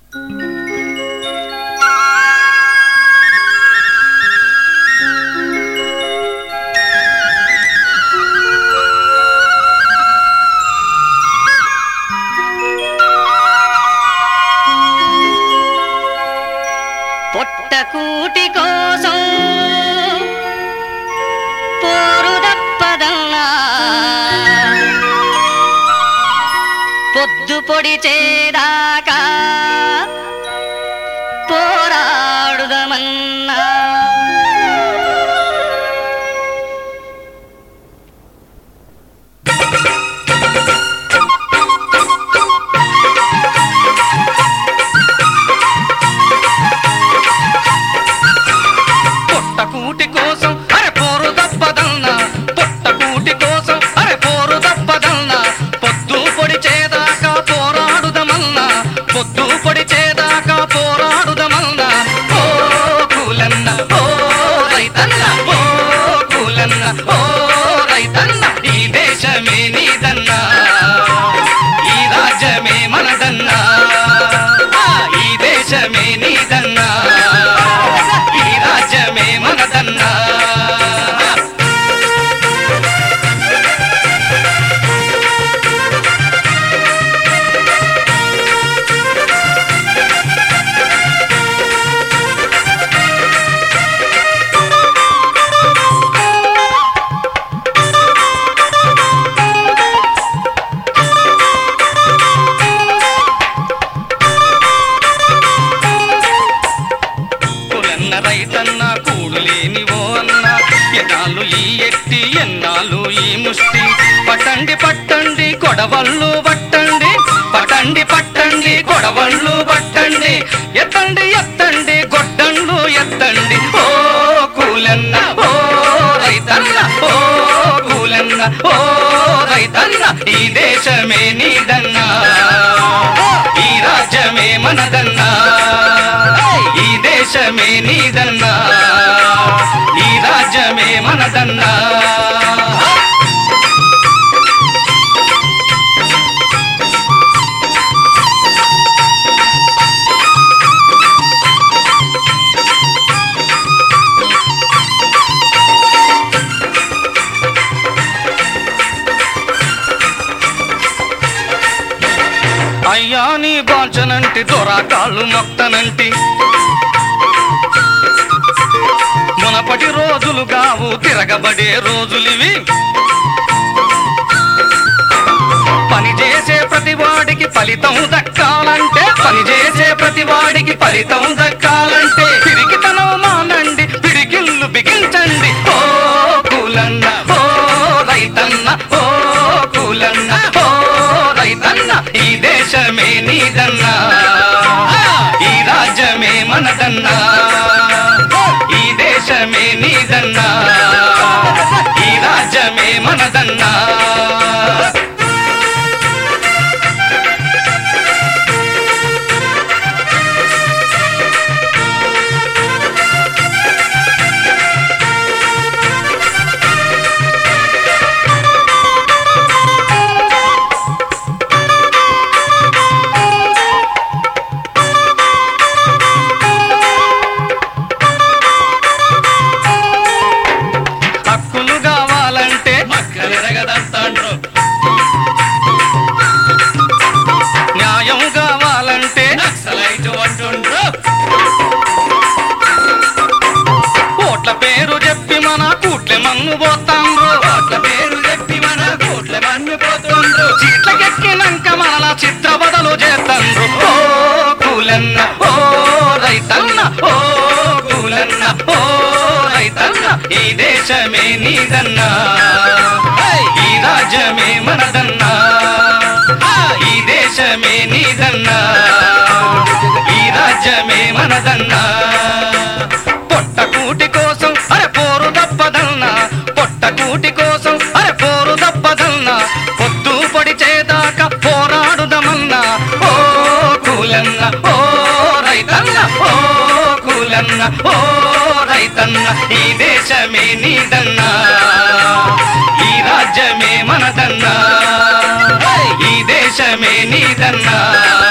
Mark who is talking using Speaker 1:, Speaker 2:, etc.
Speaker 1: పొట్టకూటి కోసం పోరు తప్పదన్నా పొద్దు పొడిచేదాకా పోరాడుదమన్నా
Speaker 2: పొట్టకూటి కోసం అరే పోరు తప్పదన్నా పొట్టకూటి కోసం అరే పోరు తప్పదన్నా పొద్దు పొడిచేదాకా పోరాడుదమన్నా పొద్దు పొడిచేదాకా పోరాడుదమన్నా ఓ కూలన్న ఓ రైతన్న ఓ కూలన్న ఓ రైతన్న ఈ దేశమే నీదన్నా ఈ రాజ్యమే మనదన్నా ఆ, ఈ దేశమే నీదన్నా ఈ రాజ్యమే మనదన్నా కులన్న రైతన్న కూడు లేని ఓ అన్న ఎన్నాళ్ళు ఈ ఎట్టి ఎన్నాళ్ళు ఈ ముష్టి పట్టండి పట్టండి కొడవళ్ళు పట్టండి పట్టండి పట్టండి కొడవళ్ళు పట్టండి ఎత్తండి ఎత్తండి గొడ్డండ్లు ఎత్తండి ఓ కూలన్న ఓ రైతన్న ఓ కూలన్న ఓ రైతన్న ఈ దేశమే నీదన్నా ఈ రాజ్యమే మనదన్నా ఈ దేశమే నీదన్నా ఈ రాజ్యమే మనదన్నా అయ్యా నీ బాంచనంటి దొరాకాళ్ళు మొక్తనంటి మునపటి రోజులు కావు తిరగబడే రోజులివి పని చేసే ప్రతి వాడికి ఫలితం దక్కాలంటే పని చేసే ప్రతి వాడికి ఫలితం దక్కాలంటే పిరికితనం మానండి పిడికిళ్ళు బిగించండి ఓ కూలన్న ఓ రైతన్న ఓ కూలన్న ఓ రైతన్న ఈ దేశమే నీదన్నా ఈ రాజ్యమే మనదన్నా ఈ దేశమే నీదన్నా ఈ రాజ్యమే మనదన్నా హక్కులు కావాలంటే మక్కలెరగదంతాండ్రు న్యాయం కావాలంటే నక్సలైట్ అంటుండ్రు ఓట్ల పేరు చెప్పి మన కూట్లే మన్ను పోతాండ్రు ఓట్ల పేరు చెప్పి మన కూట్లే మన్ను పోతుండ్రు చీట్లకెక్కినాక మనలా చిత్ర బదలు చేతండ్రు ఓ కూలన్న ఓ రైతన్న ఓ కూలన్న ఓ రైతన్న ఈ దేశమే నీదన్నా ఈ రాజ్యమే మనదన్నా ఈ దేశమే నీదన్నా ఈ రాజ్యమే మనదన్నా పొట్టకూటి కోసం అరే పోరు దప్పదన్నా పొట్టకూటి కోసం అరే పోరు దప్పదన్నా పొద్దు పొడిచేదాకా పోరాడుదమన్నా ఓ కూలన్న ఓ రైతన్న ఓ కూలన్న ఓ రైతన్న ఈ దేశమే నీదన్నా ఈ రాజ్యమే మనదన్నా ఈ దేశమే నీదన్నా